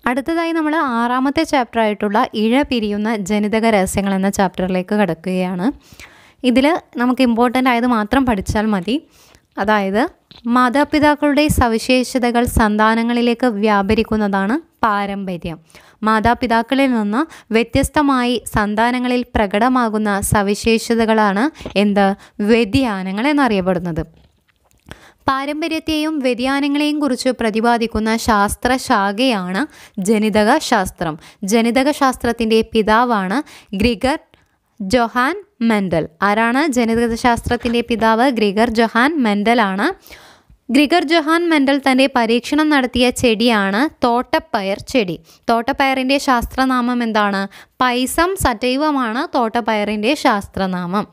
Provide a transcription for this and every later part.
അടുത്തതായി നമ്മൾ ആറാമത്തെ ചാപ്റ്റർ ആയിട്ടുള്ള ഇഴ പിരിയുന്ന ജനിതക രഹസ്യങ്ങൾ എന്ന ചാപ്റ്ററിലേക്ക് കടക്കുകയാണ് ഇതിൽ നമുക്ക് ഇമ്പോർട്ടൻ്റ് ആയത് മാത്രം പഠിച്ചാൽ മതി അതായത് മാതാപിതാക്കളുടെ സവിശേഷതകൾ സന്താനങ്ങളിലേക്ക് വ്യാപരിക്കുന്നതാണ് പാരമ്പര്യം മാതാപിതാക്കളിൽ നിന്ന് വ്യത്യസ്തമായി സന്താനങ്ങളിൽ പ്രകടമാകുന്ന സവിശേഷതകളാണ് എന്ത് വ്യതിയാനങ്ങൾ എന്നറിയപ്പെടുന്നത് പാരമ്പര്യത്തെയും വ്യതിയാനങ്ങളെയും കുറിച്ച് പ്രതിപാദിക്കുന്ന ശാസ്ത്രശാഖയാണ് ജനിതക ശാസ്ത്രം ജനിതക ശാസ്ത്രത്തിൻ്റെ പിതാവാണ് ഗ്രിഗർ ജൊഹാൻ മെൻഡൽ ആരാണ് ജനിതക ശാസ്ത്രത്തിൻ്റെ പിതാവ് ഗ്രിഗർ ജൊഹാൻ മെൻഡൽ ആണ് ഗ്രിഗർ ജൊഹാൻ മെൻഡൽ തൻ്റെ പരീക്ഷണം നടത്തിയ ചെടിയാണ് തോട്ടപ്പയർ ചെടി തോട്ടപ്പയറിൻ്റെ ശാസ്ത്രനാമം എന്താണ് പൈസം സറ്റൈവമാണ് തോട്ടപ്പയറിൻ്റെ ശാസ്ത്രനാമം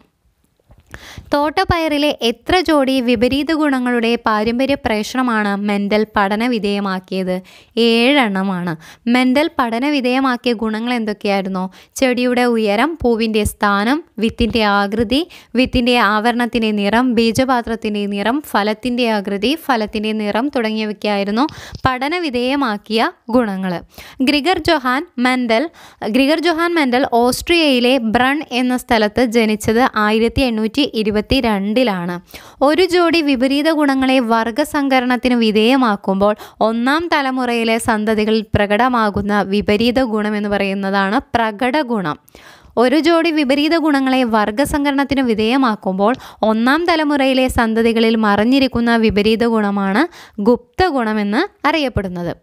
തോട്ടപ്പയറിലെ എത്ര ജോഡി വിപരീത ഗുണങ്ങളുടെ പാരമ്പര്യ പ്രേഷണമാണ് മെൻഡൽ പഠന വിധേയമാക്കിയത് ഏഴെണ്ണമാണ് മെൻഡൽ പഠന വിധേയമാക്കിയ ഗുണങ്ങൾ എന്തൊക്കെയായിരുന്നു ചെടിയുടെ ഉയരം പൂവിൻ്റെ സ്ഥാനം വിത്തിൻ്റെ ആകൃതി വിത്തിൻ്റെ ആവരണത്തിൻ്റെ നിറം ബീജപാത്രത്തിൻ്റെ നിറം ഫലത്തിൻ്റെ ആകൃതി ഫലത്തിൻ്റെ നിറം തുടങ്ങിയവയ്ക്കായിരുന്നു പഠന വിധേയമാക്കിയ ഗുണങ്ങൾ Gregor Johann Mendel Gregor Johann Mendel ഓസ്ട്രിയയിലെ ബ്രൺ എന്ന സ്ഥലത്ത് ജനിച്ചത് ആയിരത്തി എണ്ണൂറ്റി ഇരുപത്തി രണ്ടിലാണ് ഒരു ജോഡി വിപരീത ഗുണങ്ങളെ വർഗസങ്കരണത്തിന് വിധേയമാക്കുമ്പോൾ ഒന്നാം തലമുറയിലെ സന്തതികളിൽ പ്രകടമാകുന്ന വിപരീത ഗുണം എന്ന് പറയുന്നതാണ് പ്രകട ഗുണം ഒരു ജോഡി വിപരീത ഗുണങ്ങളെ വർഗസങ്കരണത്തിന് വിധേയമാക്കുമ്പോൾ ഒന്നാം തലമുറയിലെ സന്തതികളിൽ മറഞ്ഞിരിക്കുന്ന വിപരീത ഗുണമാണ് ഗുപ്ത ഗുണമെന്ന് അറിയപ്പെടുന്നത്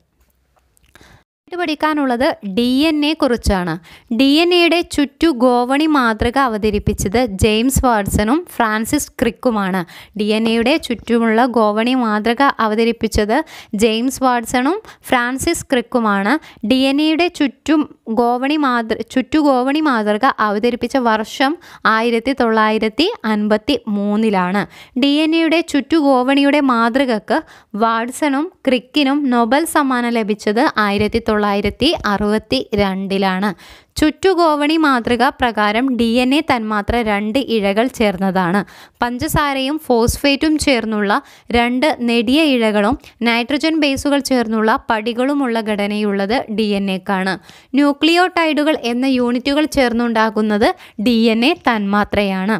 ആയിട്ട് പഠിക്കാനുള്ളത് ഡി എൻ എ കുറിച്ചാണ് ഡി എൻ എയുടെ ചുറ്റു ഗോവണി മാതൃക അവതരിപ്പിച്ചത് ജെയിംസ് വാട്സണും ഫ്രാൻസിസ് ക്രിക്കുമാണ് ഡി എൻ എയുടെ ചുറ്റുമുള്ള ഗോവണി മാതൃക അവതരിപ്പിച്ചത് ജെയിംസ് വാട്സണും ഫ്രാൻസിസ് ക്രിക്കുമാണ് ഡി എൻ എയുടെ ചുറ്റും ഗോവണി മാതൃ ചുറ്റു ഗോവണി മാതൃക അവതരിപ്പിച്ച വർഷം ആയിരത്തി തൊള്ളായിരത്തി അൻപത്തി മൂന്നിലാണ് ഡി എൻ എയുടെ ചുറ്റു ഗോവണിയുടെ മാതൃകക്ക് വാട്സണും ക്രിക്കിനും നൊബൽ സമ്മാനം ലഭിച്ചത് ആയിരത്തി തൊള്ളായിരത്തി അറുപത്തി രണ്ടിലാണ് ചുറ്റുഗോവണി മാതൃക പ്രകാരം ഡി എൻ എ തന്മാത്ര രണ്ട് ഇഴകൾ ചേർന്നതാണ് പഞ്ചസാരയും ഫോസ്ഫേറ്റും ചേർന്നുള്ള രണ്ട് നെടിയ ഇഴകളും നൈട്രജൻ ബേസുകൾ ചേർന്നുള്ള പടികളുമുള്ള ഘടനയുള്ളത് ഡി എൻ എക്കാണ് ന്യൂക്ലിയോടൈഡുകൾ എന്ന യൂണിറ്റുകൾ ചേർന്നുണ്ടാകുന്നത് ഡി എൻ എ തന്മാത്രയാണ്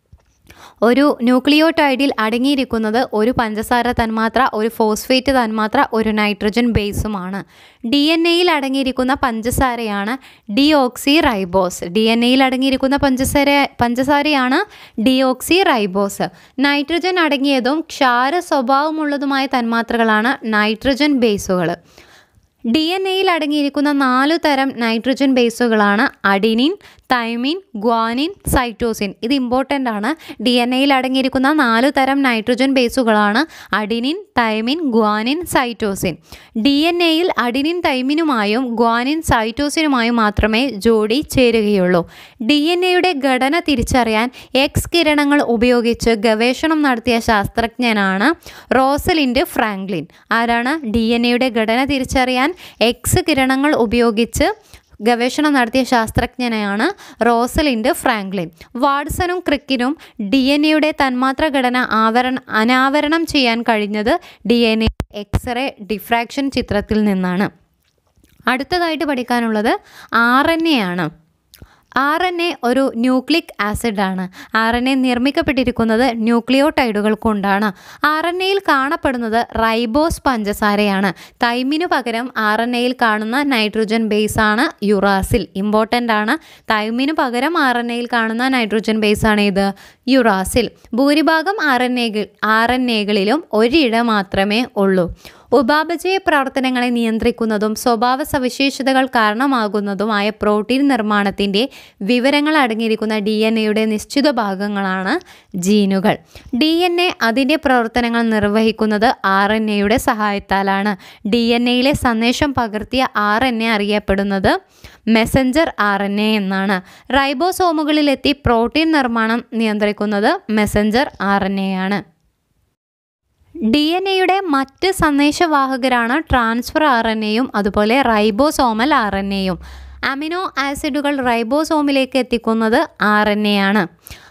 ഒരു ന്യൂക്ലിയോടൈഡിൽ അടങ്ങിയിരിക്കുന്നത് ഒരു പഞ്ചസാര തന്മാത്ര ഒരു ഫോസ്ഫേറ്റ് തന്മാത്ര ഒരു നൈട്രജൻ ബേസുമാണ് ഡി എൻ എയിൽ അടങ്ങിയിരിക്കുന്ന പഞ്ചസാരയാണ് ഡിയോക്സി റൈബോസ് ഡി എൻ എയിൽ അടങ്ങിയിരിക്കുന്ന പഞ്ചസാര പഞ്ചസാരയാണ് ഡിയോക്സി റൈബോസ് നൈട്രജൻ അടങ്ങിയതും ക്ഷാര സ്വഭാവമുള്ളതുമായ തന്മാത്രകളാണ് നൈട്രജൻ ബേസുകൾ ഡി എൻ എയിൽ അടങ്ങിയിരിക്കുന്ന നാലു തരം നൈട്രജൻ ബേസുകളാണ് അഡിനിൻ തൈമിൻ ഗ്വാനിൻ സൈറ്റോസിൻ ഇത് ഇമ്പോർട്ടൻ്റ് ആണ് ഡി എൻ എയിൽ അടങ്ങിയിരിക്കുന്ന നാലു തരം നൈട്രജൻ ബേസുകളാണ് adenine thymine guanine cytosine D N എയിൽ അഡിനിൻ തൈമിനുമായും ഗ്വാനിൻ സൈറ്റോസിനുമായും മാത്രമേ ജോഡി ചേരുകയുള്ളൂ ഡി എൻ എയുടെ ഘടന തിരിച്ചറിയാൻ എക്സ് കിരണങ്ങൾ ഉപയോഗിച്ച് ഗവേഷണം നടത്തിയ ശാസ്ത്രജ്ഞനാണ് റോസലിൻഡ് ഫ്രാങ്ക്ലിൻ ആരാണ് ഡി എൻ എയുടെ ഘടന തിരിച്ചറിയാൻ എക്സ് കിരണങ്ങൾ ഉപയോഗിച്ച് ഗവേഷണം നടത്തിയ ശാസ്ത്രജ്ഞനാണ് റോസലിൻഡ് ഫ്രാങ്ക്ലിൻ വാട്സണും ക്രിക്കിനും ഡി എൻ എയുടെ തന്മാത്ര ഘടന ആവരണ അനാവരണം ചെയ്യാൻ കഴിഞ്ഞത് D N A X ray diffraction ചിത്രത്തിൽ നിന്നാണ് അടുത്തതായിട്ട് പഠിക്കാനുള്ളത് ആർ എൻ എ ആണ് ആർ എൻ എ ഒരു ന്യൂക്ലിക് ആസിഡാണ് ആർ എൻ എ നിർമ്മിക്കപ്പെട്ടിരിക്കുന്നത് ന്യൂക്ലിയോടൈഡുകൾ കൊണ്ടാണ് ആർ എൻ എയിൽ കാണപ്പെടുന്നത് റൈബോസ് പഞ്ചസാരയാണ് തൈമിനു പകരം ആർ എൻ എയിൽ കാണുന്ന നൈട്രജൻ ബേസാണ് യുറാസിൽ ഇമ്പോർട്ടൻ്റ് ആണ് തൈമിനു പകരം ആർ എൻ എയിൽ കാണുന്ന നൈട്രജൻ ബേസാണ് ഇത് യുറാസിൽ ഭൂരിഭാഗം ആർ എൻ എകൾ ആർ എൻ എകളിലും ഒരിഴ മാത്രമേ ഉള്ളൂ ഉപാപചയ പ്രവർത്തനങ്ങളെ നിയന്ത്രിക്കുന്നതും സ്വഭാവ സവിശേഷതകൾ കാരണമാകുന്നതുമായ പ്രോട്ടീൻ നിർമ്മാണത്തിൻ്റെ വിവരങ്ങൾ അടങ്ങിയിരിക്കുന്ന ഡി എൻ എയുടെ നിശ്ചിത ഭാഗങ്ങളാണ് ജീനുകൾ ഡി എൻ എ അതിൻ്റെ പ്രവർത്തനങ്ങൾ നിർവഹിക്കുന്നത് ആർ എൻ എയുടെ സഹായത്താലാണ് ഡി എൻ എയിലെ സന്ദേശം പകർത്തിയ ആർ എൻ എ അറിയപ്പെടുന്നത് മെസഞ്ചർ ആർ എൻ എ എന്നാണ് റൈബോസോമുകളിലെത്തി പ്രോട്ടീൻ നിർമ്മാണം നിയന്ത്രിക്കുന്നത് മെസഞ്ചർ ആർ എൻ എ ആണ് ഡി എൻ എയുടെ മറ്റ് സന്ദേശവാഹകരാണ് ട്രാൻസ്ഫർ ആർ എൻ എയും അതുപോലെ റൈബോസോമൽ ആർ എൻ എയും അമിനോ ആസിഡുകൾ റൈബോസോമിലേക്ക് എത്തിക്കുന്നത് ആർ എൻ എ ആണ്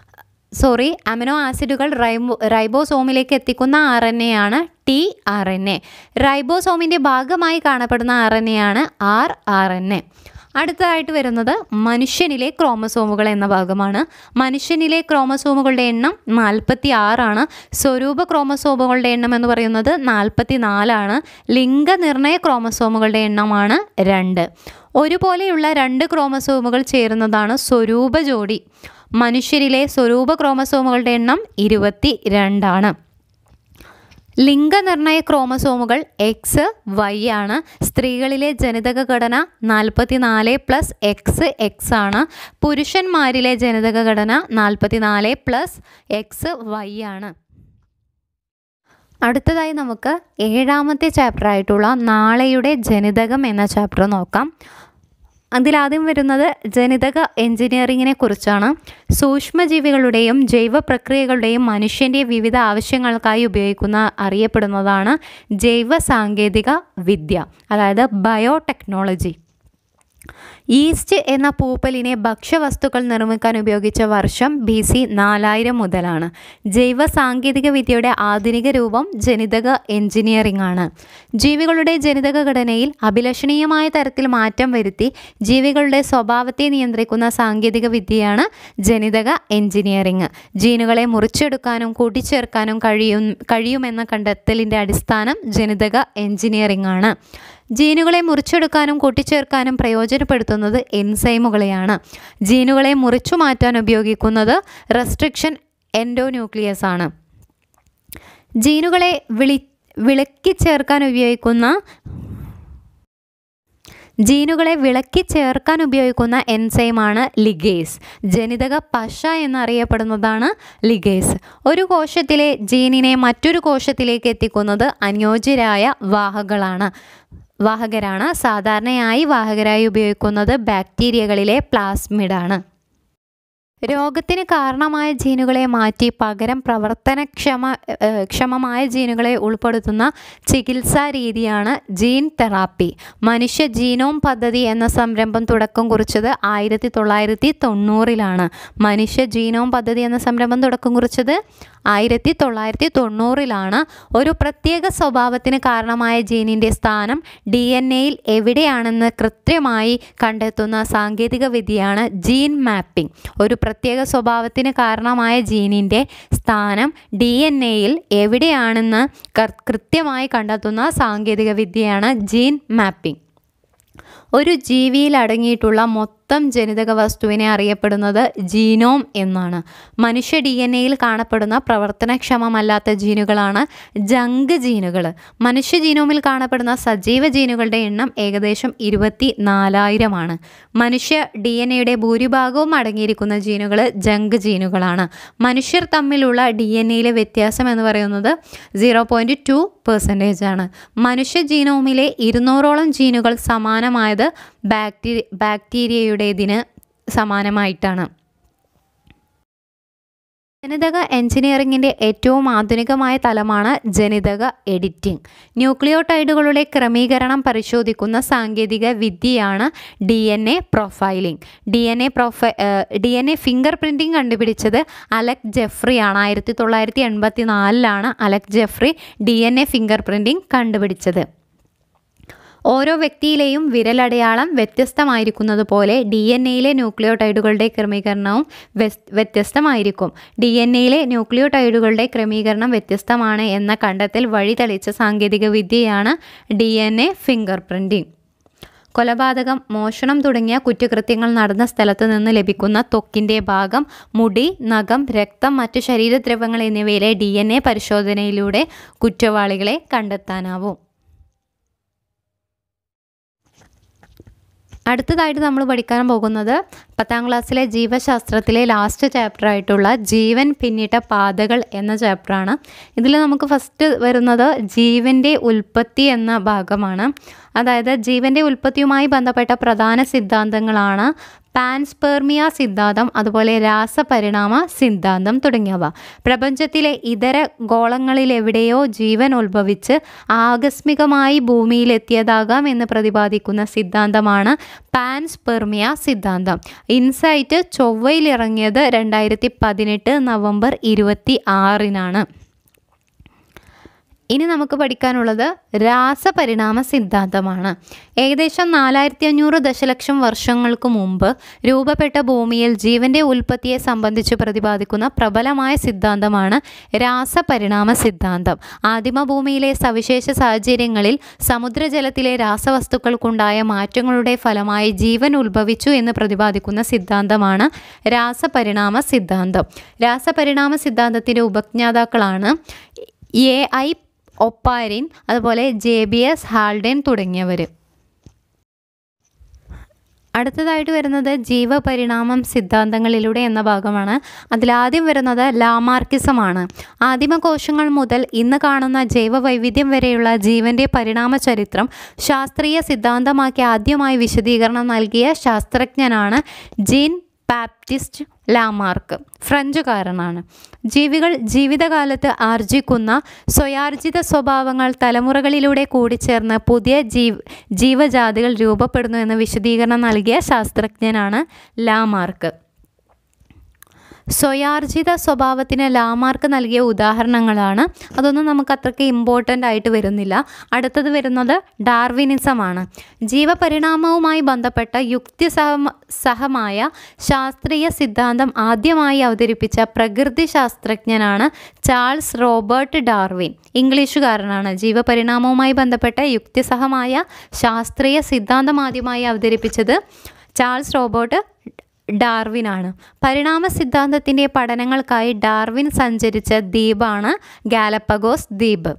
സോറി അമിനോ ആസിഡുകൾ റൈബോ റൈബോസോമിലേക്ക് എത്തിക്കുന്ന ആർ എൻ എ ആണ് ടി ആർ എൻ എ റൈബോസോമിൻ്റെ ഭാഗമായി കാണപ്പെടുന്ന ആർ എൻ എ ആണ് ആർ ആർ എൻ എ അടുത്തതായിട്ട് വരുന്നത് മനുഷ്യനിലെ ക്രോമസോമുകൾ എന്ന ഭാഗമാണ് മനുഷ്യനിലെ ക്രോമസോമുകളുടെ എണ്ണം നാൽപ്പത്തി ആറാണ് സ്വരൂപ ക്രോമസോമുകളുടെ എണ്ണം എന്ന് പറയുന്നത് നാൽപ്പത്തി നാലാണ് ലിംഗനിർണയ ക്രോമസോമുകളുടെ എണ്ണമാണ് രണ്ട് ഒരുപോലെയുള്ള രണ്ട് ക്രോമസോമുകൾ ചേരുന്നതാണ് സ്വരൂപ ജോഡി മനുഷ്യരിലെ സ്വരൂപ ക്രോമസോമുകളുടെ എണ്ണം ഇരുപത്തി രണ്ടാണ് ലിംഗനിർണയ ക്രോമസോമുകൾ എക്സ് വൈ ആണ് സ്ത്രീകളിലെ ജനിതക ഘടന നാൽപ്പത്തി നാല് പ്ലസ് എക്സ് എക്സ് ആണ് പുരുഷന്മാരിലെ ജനിതക ഘടന നാൽപ്പത്തി നാല് പ്ലസ് എക്സ് വൈ ആണ് അടുത്തതായി നമുക്ക് ഏഴാമത്തെ ചാപ്റ്റർ ആയിട്ടുള്ള നാളെയുടെ ജനിതകം എന്ന ചാപ്റ്റർ നോക്കാം അതിലാദ്യം വരുന്നത് ജനിതക എഞ്ചിനീയറിങ്ങിനെ കുറിച്ചാണ് സൂക്ഷ്മജീവികളുടെയും ജൈവ പ്രക്രിയകളുടെയും മനുഷ്യൻ്റെ വിവിധ ആവശ്യങ്ങൾക്കായി ഉപയോഗിക്കുന്ന അറിയപ്പെടുന്നതാണ് ജൈവ സാങ്കേതിക വിദ്യ അതായത് ബയോടെക്നോളജി ഈസ്റ്റ് എന്ന പൂപ്പലിനെ ഭക്ഷ്യവസ്തുക്കൾ നിർമ്മിക്കാൻ ഉപയോഗിച്ച വർഷം ബി സി നാലായിരം മുതലാണ് ജൈവ സാങ്കേതിക വിദ്യയുടെ ആധുനിക രൂപം ജനിതക എഞ്ചിനീയറിംഗ് ആണ് ജീവികളുടെ ജനിതക ഘടനയിൽ അഭിലഷണീയമായ തരത്തിൽ മാറ്റം വരുത്തി ജീവികളുടെ സ്വഭാവത്തെ നിയന്ത്രിക്കുന്ന സാങ്കേതിക വിദ്യയാണ് ജനിതക എഞ്ചിനീയറിംഗ് ജീനുകളെ മുറിച്ചെടുക്കാനും കൂട്ടിച്ചേർക്കാനും കഴിയും കഴിയുമെന്ന കണ്ടെത്തലിൻ്റെ അടിസ്ഥാനം ജനിതക എഞ്ചിനീയറിംഗ് ആണ് ജീനുകളെ മുറിച്ചെടുക്കാനും കൂട്ടിച്ചേർക്കാനും പ്രയോജനപ്പെടുത്തുന്നത് എൻസൈമുകളെയാണ് ജീനുകളെ മുറിച്ചു മാറ്റാൻ ഉപയോഗിക്കുന്നത് റെസ്ട്രിക്ഷൻ എൻഡോന്യൂക്ലിയസ് ആണ് ജീനുകളെ വിളി വിളക്കി ചേർക്കാൻ ഉപയോഗിക്കുന്ന ജീനുകളെ വിളക്കി ചേർക്കാൻ ഉപയോഗിക്കുന്ന എൻസൈമാണ് ലിഗേസ് ജനിതക പശ എന്നറിയപ്പെടുന്നതാണ് ലിഗേസ് ഒരു കോശത്തിലെ ജീനിനെ മറ്റൊരു കോശത്തിലേക്ക് എത്തിക്കുന്നത് അനുയോജ്യരായ വാഹകളാണ് വാഹകരാണ് സാധാരണയായി വാഹകരായി ഉപയോഗിക്കുന്നത് ബാക്ടീരിയകളിലെ പ്ലാസ്മിഡാണ് രോഗത്തിന് കാരണമായ ജീനുകളെ മാറ്റി പകരം പ്രവർത്തനക്ഷമ ഏഹ്, ക്ഷമമായ ജീനുകളെ ഉൾപ്പെടുത്തുന്ന ചികിത്സാ രീതിയാണ് ജീൻ തെറാപ്പി മനുഷ്യ ജീനോം പദ്ധതി എന്ന സംരംഭം തുടക്കം കുറിച്ചത് ആയിരത്തി തൊള്ളായിരത്തി തൊണ്ണൂറിലാണ് മനുഷ്യ ജീനോം പദ്ധതി എന്ന സംരംഭം തുടക്കം കുറിച്ചത് ആയിരത്തി തൊള്ളായിരത്തി തൊണ്ണൂറിലാണ് ഒരു പ്രത്യേക സ്വഭാവത്തിന് കാരണമായ ജീനിൻ്റെ സ്ഥാനം ഡി എൻ എയിൽ എവിടെയാണെന്ന് കൃത്യമായി കണ്ടെത്തുന്ന സാങ്കേതിക വിദ്യയാണ് ജീൻ മാപ്പിംഗ് ഒരു പ്രത്യേക സ്വഭാവത്തിന് കാരണമായ ജീനിൻ്റെ സ്ഥാനം ഡി എൻ എയിൽ എവിടെയാണെന്ന് കർ- കൃത്യമായി കണ്ടെത്തുന്ന സാങ്കേതിക വിദ്യയാണ് ജീൻ മാപ്പിംഗ് ഒരു ജീവിയിൽ അടങ്ങിയിട്ടുള്ള മൊത്തം ജനിതക വസ്തുവിനെ അറിയപ്പെടുന്നത് ജീനോം എന്നാണ് മനുഷ്യ ഡി എൻ എയിൽ കാണപ്പെടുന്ന പ്രവർത്തനക്ഷമമല്ലാത്ത ജീനുകളാണ് ജങ്ക് ജീനുകൾ മനുഷ്യ ജീനോമിൽ കാണപ്പെടുന്ന സജീവ ജീനുകളുടെ എണ്ണം ഏകദേശം ഇരുപത്തി നാലായിരമാണ് മനുഷ്യ ഡി എൻ എയുടെ ഭൂരിഭാഗവും അടങ്ങിയിരിക്കുന്ന ജീനുകൾ ജങ്ക് ജീനുകളാണ് മനുഷ്യർ തമ്മിലുള്ള ഡി എൻ എയിലെ വ്യത്യാസം എന്ന് പറയുന്നത് സീറോ പോയിൻറ്റ് ടു പെർസെൻറ്റേജ് ആണ് മനുഷ്യ ജീനോമിലെ ഇരുന്നൂറോളം ജീനുകൾ സമാനമായത് ബാക്ടീരി ബാക്ടീരിയയുടേതിന് സമാനമായിട്ടാണ് ജനിതക എഞ്ചിനീയറിംഗിൻ്റെ ഏറ്റവും ആധുനികമായ തലമാണ് ജനിതക എഡിറ്റിംഗ് ന്യൂക്ലിയോടൈഡുകളുടെ ക്രമീകരണം പരിശോധിക്കുന്ന സാങ്കേതിക വിദ്യയാണ് D N A profiling D N A പ്രൊഫൈ D N A fingerprinting കണ്ടുപിടിച്ചത് അലക് ജെഫ്രി ആണ് ആയിരത്തി തൊള്ളായിരത്തി എൺപത്തി നാലിലാണ് Alec Jeffrey D N A fingerprinting കണ്ടുപിടിച്ചത് ഓരോ വ്യക്തിയിലെയും വിരലടയാളം വ്യത്യസ്തമായിരിക്കുന്നത് പോലെ ഡി എൻ എയിലെ ന്യൂക്ലിയോടൈഡുകളുടെ ക്രമീകരണവും വ്യസ്- വ്യത്യസ്തമായിരിക്കും ഡി എൻ എയിലെ ന്യൂക്ലിയോടൈഡുകളുടെ ക്രമീകരണം വ്യത്യസ്തമാണ് എന്ന കണ്ടെത്തൽ വഴി തെളിയിച്ച സാങ്കേതിക വിദ്യയാണ് D N A fingerprinting കൊലപാതകം മോഷണം തുടങ്ങിയ കുറ്റകൃത്യങ്ങൾ നടന്ന സ്ഥലത്ത് നിന്ന് ലഭിക്കുന്ന ത്വക്കിൻ്റെ ഭാഗം മുടി നഖം രക്തം മറ്റ് ശരീരദ്രവങ്ങൾ എന്നിവയിലെ ഡി എൻ എ പരിശോധനയിലൂടെ കുറ്റവാളികളെ കണ്ടെത്താനാവും അടുത്തതായിട്ട് നമ്മൾ പഠിക്കാൻ പോകുന്നത് പത്താം ക്ലാസ്സിലെ ജീവശാസ്ത്രത്തിലെ ലാസ്റ്റ് ചാപ്റ്റർ ആയിട്ടുള്ള ജീവൻ പിന്നിട്ട പാതകൾ എന്ന ചാപ്റ്ററാണ് ഇതിൽ നമുക്ക് ഫസ്റ്റ് വരുന്നത് ജീവൻ്റെ ഉൽപ്പത്തി എന്ന ഭാഗമാണ് അതായത് ജീവൻ്റെ ഉൽപ്പത്തിയുമായി ബന്ധപ്പെട്ട പ്രധാന സിദ്ധാന്തങ്ങളാണ് പാൻസ്പെർമിയ സിദ്ധാന്തം അതുപോലെ രാസപരിണാമ സിദ്ധാന്തം തുടങ്ങിയവ പ്രപഞ്ചത്തിലെ ഇതര ഗോളങ്ങളിലെവിടെയോ ജീവൻ ഉത്ഭവിച്ച് ആകസ്മികമായി ഭൂമിയിലെത്തിയതാകാം എന്ന് പ്രതിപാദിക്കുന്ന സിദ്ധാന്തമാണ് പാൻസ്പെർമിയ സിദ്ധാന്തം ഇൻസൈറ്റ് ചൊവ്വയിലിറങ്ങിയത് രണ്ടായിരത്തി പതിനെട്ട് നവംബർ ഇരുപത്തി ആറിനാണ് ഇനി നമുക്ക് പഠിക്കാനുള്ളത് രാസപരിണാമ സിദ്ധാന്തമാണ് ഏകദേശം നാലായിരത്തി അഞ്ഞൂറ് ദശലക്ഷം വർഷങ്ങൾക്ക് മുമ്പ് രൂപപ്പെട്ട ഭൂമിയിൽ ജീവന്റെ ഉൽപ്പത്തിയെ സംബന്ധിച്ച് പ്രതിപാദിക്കുന്ന പ്രബലമായ സിദ്ധാന്തമാണ് രാസപരിണാമ സിദ്ധാന്തം ആദിമഭൂമിയിലെ സവിശേഷ സാഹചര്യങ്ങളിൽ സമുദ്രജലത്തിലെ രാസവസ്തുക്കൾക്കുണ്ടായ മാറ്റങ്ങളുടെ ഫലമായി ജീവൻ ഉത്ഭവിച്ചു എന്ന് പ്രതിപാദിക്കുന്ന സിദ്ധാന്തമാണ് രാസപരിണാമ സിദ്ധാന്തം രാസപരിണാമ സിദ്ധാന്തത്തിൻ്റെ ഉപജ്ഞാതാക്കളാണ് എ ഐ ഒപ്പാരിൻ അതുപോലെ ജെ ബി എസ് ഹാൾഡൻ തുടങ്ങിയവർ അടുത്തതായിട്ട് വരുന്നത് ജീവപരിണാമം സിദ്ധാന്തങ്ങളിലൂടെ എന്ന ഭാഗമാണ് അതിലാദ്യം വരുന്നത് ലാമാർക്കിസമാണ് ആദിമകോശങ്ങൾ മുതൽ ഇന്ന് കാണുന്ന ജൈവ വൈവിധ്യം വരെയുള്ള ജീവന്റെ പരിണാമ ചരിത്രം ശാസ്ത്രീയ സിദ്ധാന്തമാക്കി ആദ്യമായി വിശദീകരണം നൽകിയ ശാസ്ത്രജ്ഞനാണ് ജീൻ ബാപ്റ്റിസ്റ്റ് ലാമാർക്ക് ഫ്രഞ്ചുകാരനാണ് ജീവികൾ ജീവിതകാലത്ത് ആർജിക്കുന്ന സ്വയാർജിത സ്വഭാവങ്ങൾ തലമുറകളിലൂടെ കൂടിച്ചേർന്ന് പുതിയ ജീവ് ജീവജാതികൾ രൂപപ്പെടുന്നു എന്ന് വിശദീകരണം നൽകിയ ശാസ്ത്രജ്ഞനാണ് ലാമാർക്ക് സ്വയാർജിത സ്വഭാവത്തിന് ലാമാർക്ക് നൽകിയ ഉദാഹരണങ്ങളാണ് അതൊന്നും നമുക്ക് അത്രയ്ക്ക് ഇമ്പോർട്ടൻ്റ് ആയിട്ട് വരുന്നില്ല അടുത്തത് വരുന്നത് ഡാർവിനിസമാണ് ജീവപരിണാമവുമായി ബന്ധപ്പെട്ട യുക്തിസഹ സഹമായ ശാസ്ത്രീയ സിദ്ധാന്തം ആദ്യമായി അവതരിപ്പിച്ച പ്രകൃതി ശാസ്ത്രജ്ഞനാണ് ചാൾസ് റോബർട്ട് ഡാർവിൻ ഇംഗ്ലീഷുകാരനാണ് ജീവപരിണാമവുമായി ബന്ധപ്പെട്ട യുക്തിസഹമായ ശാസ്ത്രീയ സിദ്ധാന്തം ആദ്യമായി അവതരിപ്പിച്ചത് ചാൾസ് റോബർട്ട് ഡാർവിനാണ് പരിണാമ സിദ്ധാന്തത്തിൻ്റെ പഠനങ്ങൾക്കായി ഡാർവിൻ സഞ്ചരിച്ച ദ്വീപാണ് ഗാലപ്പഗോസ് ദ്വീപ്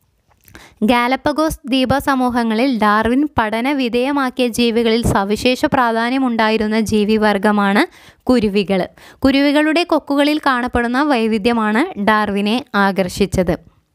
ഗാലപ്പഗോസ് ദ്വീപ സമൂഹങ്ങളിൽ ഡാർവിൻ പഠന വിധേയമാക്കിയ ജീവികളിൽ സവിശേഷ പ്രാധാന്യമുണ്ടായിരുന്ന ജീവിവർഗമാണ് കുരുവികൾ കുരുവികളുടെ കൊക്കുകളിൽ കാണപ്പെടുന്ന വൈവിധ്യമാണ് ഡാർവിനെ ആകർഷിച്ചത്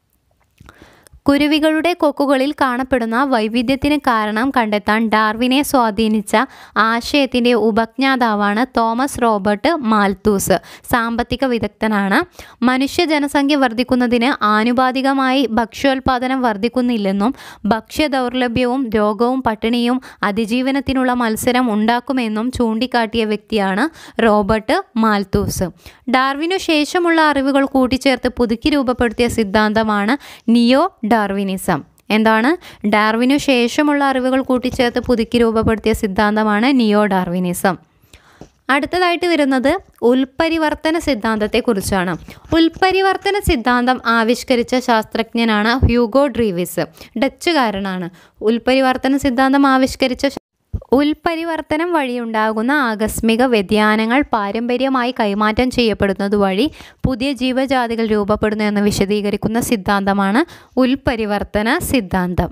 കുരുവികളുടെ കൊക്കുകളിൽ കാണപ്പെടുന്ന വൈവിധ്യത്തിന് കാരണം കണ്ടെത്താൻ ഡാർവിനെ സ്വാധീനിച്ച ആശയത്തിൻ്റെ ഉപജ്ഞാതാവാണ് തോമസ് റോബർട്ട് മാൽത്തൂസ് സാമ്പത്തിക വിദഗ്ധനാണ് മനുഷ്യ ജനസംഖ്യ വർദ്ധിക്കുന്നതിന് ആനുപാതികമായി ഭക്ഷ്യോൽപാദനം വർദ്ധിക്കുന്നില്ലെന്നും ഭക്ഷ്യ ദൗർലഭ്യവും രോഗവും പട്ടിണിയും അതിജീവനത്തിനുള്ള മത്സരം ഉണ്ടാക്കുമെന്നും ചൂണ്ടിക്കാട്ടിയ വ്യക്തിയാണ് റോബർട്ട് മാൽത്തൂസ് ഡാർവിനു ശേഷമുള്ള അറിവുകൾ കൂട്ടിച്ചേർത്ത് പുതുക്കി രൂപപ്പെടുത്തിയ സിദ്ധാന്തമാണ് നിയോ ഡാർവിനിസം എന്താണ് ഡാർവിനു ശേഷമുള്ള അറിവുകൾ കൂട്ടിച്ചേർത്ത് പുതുക്കി രൂപപ്പെടുത്തിയ സിദ്ധാന്തമാണ് നിയോ ഡാർവിനിസം അടുത്തതായിട്ട് വരുന്നത് ഉൽപരിവർത്തന സിദ്ധാന്തത്തെക്കുറിച്ചാണ് ഉൽപരിവർത്തന സിദ്ധാന്തം ആവിഷ്കരിച്ച ശാസ്ത്രജ്ഞനാണ് ഹ്യൂഗോ ഡ്രീവിസ് ഡച്ചുകാരനാണ് ഉൽപരിവർത്തന സിദ്ധാന്തം ആവിഷ്കരിച്ച ഉൽപരിവർത്തനം വഴിയുണ്ടാകുന്ന ആകസ്മിക വ്യതിയാനങ്ങൾ പാരമ്പര്യമായി കൈമാറ്റം ചെയ്യപ്പെടുന്നത് വഴി പുതിയ ജീവജാതികൾ രൂപപ്പെടുന്നു എന്ന് വിശദീകരിക്കുന്ന സിദ്ധാന്തമാണ് ഉൽപരിവർത്തന സിദ്ധാന്തം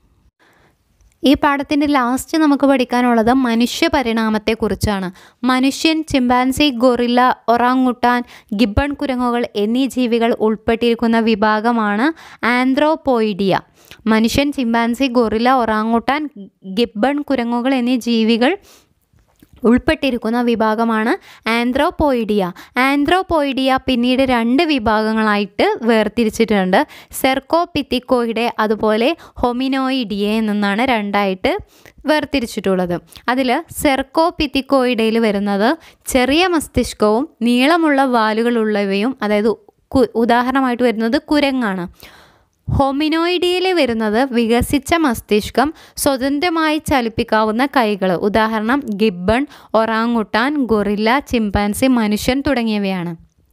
ഈ പാഠത്തിൻ്റെ ലാസ്റ്റ് നമുക്ക് പഠിക്കാനുള്ളത് മനുഷ്യ പരിണാമത്തെക്കുറിച്ചാണ് മനുഷ്യൻ ചിമ്പാൻസി ഗൊറില്ല ഒറാങ്ങുട്ടാൻ ഗിബൺ കുരങ്ങുകൾ എന്നീ ജീവികൾ ഉൾപ്പെട്ടിരിക്കുന്ന വിഭാഗമാണ് ആന്ത്രോപോയിഡിയ മനുഷ്യൻ ചിമ്പാൻസി ഗൊറില്ല ഒറാങ്ങുട്ടാൻ ഗിബൺ കുരങ്ങുകൾ എന്നീ ജീവികൾ ഉൾപ്പെട്ടിരിക്കുന്ന വിഭാഗമാണ് ആന്ത്രോപോയിഡിയ ആന്ത്രോപോയിഡിയ പിന്നീട് രണ്ട് വിഭാഗങ്ങളായിട്ട് വേർതിരിച്ചിട്ടുണ്ട് സെർക്കോപിത്തിക്കോയിഡെ അതുപോലെ ഹൊമിനോയിഡിയെ എന്നാണ് രണ്ടായിട്ട് വേർതിരിച്ചിട്ടുള്ളത് അതിൽ സെർക്കോപിത്തിക്കോയിഡയിൽ വരുന്നത് ചെറിയ മസ്തിഷ്കവും നീളമുള്ള വാലുകളുള്ളവയും അതായത് കു ഉദാഹരണമായിട്ട് വരുന്നത് കുരങ്ങാണ് ഹോമിനോയിഡിയയിൽ വരുന്നത് വികസിച്ച മസ്തിഷ്കം സ്വതന്ത്രമായി ചലിപ്പിക്കാവുന്ന കൈകൾ ഉദാഹരണം ഗിബൺ ഒറാങ്ങുട്ടാൻ ഗൊറില്ല ചിമ്പാൻസി മനുഷ്യൻ തുടങ്ങിയവയാണ്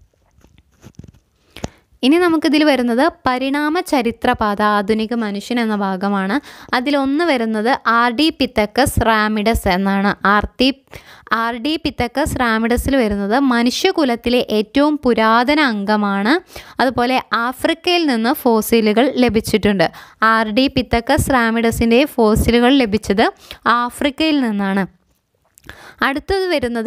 ഇനി നമുക്കിതിൽ വരുന്നത് പരിണാമ ചരിത്രപാത ആധുനിക മനുഷ്യൻ എന്ന ഭാഗമാണ് അതിലൊന്ന് വരുന്നത് ആർ ഡി പിത്തക്കസ് റാമിഡസ് എന്നാണ് ആർ ടി ആർ ഡി പിത്തക്കസ് റാമിഡസിൽ വരുന്നത് മനുഷ്യകുലത്തിലെ ഏറ്റവും പുരാതന അംഗമാണ് അതുപോലെ ആഫ്രിക്കയിൽ നിന്ന് ഫോസിലുകൾ ലഭിച്ചിട്ടുണ്ട് ആർ ഡി പിത്തക്കസ് റാമിഡസിൻ്റെ ഫോസിലുകൾ ലഭിച്ചത് ആഫ്രിക്കയിൽ നിന്നാണ് അടുത്തത് വരുന്നത്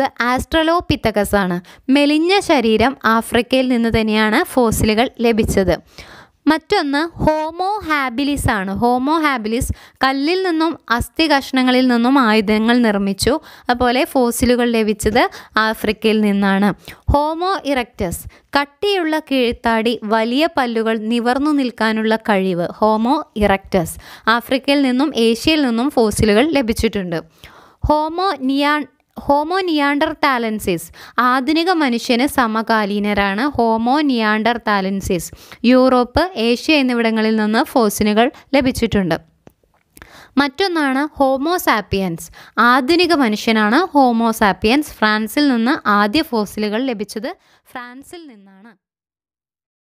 ആസ്ട്രലോപിത്തക്കസ് ആണ് മെലിഞ്ഞ ശരീരം ആഫ്രിക്കയിൽ നിന്ന് തന്നെയാണ് ഫോസിലുകൾ ലഭിച്ചത് മറ്റൊന്ന് ഹോമോ ഹാബിലിസ് ആണ് ഹോമോ ഹാബിലിസ് കല്ലിൽ നിന്നും അസ്ഥി കഷ്ണങ്ങളിൽ നിന്നും ആയുധങ്ങൾ നിർമ്മിച്ചു അതുപോലെ ഫോസിലുകൾ ലഭിച്ചത് ആഫ്രിക്കയിൽ നിന്നാണ് ഹോമോ ഇറക്റ്റസ് കട്ടിയുള്ള കീഴ്ത്താടി വലിയ പല്ലുകൾ നിവർന്നു നിൽക്കാനുള്ള കഴിവ് ഹോമോ ഇറക്റ്റസ് ആഫ്രിക്കയിൽ നിന്നും ഏഷ്യയിൽ നിന്നും ഫോസിലുകൾ ലഭിച്ചിട്ടുണ്ട് ഹോമോ നിയാ ഹോമോ നിയാണ്ടർ താലൻസിസ് ആധുനിക മനുഷ്യന് സമകാലീനരാണ് Homo neanderthalensis Europe Asia എന്നിവിടങ്ങളിൽ നിന്ന് ഫോസിനുകൾ ലഭിച്ചിട്ടുണ്ട് മറ്റൊന്നാണ് ഹോമോസാപ്പിയൻസ് ആധുനിക മനുഷ്യനാണ് ഹോമോസാപ്പിയൻസ് ഫ്രാൻസിൽ നിന്ന് ആദ്യ ഫോസിലുകൾ ലഭിച്ചത് ഫ്രാൻസിൽ നിന്നാണ്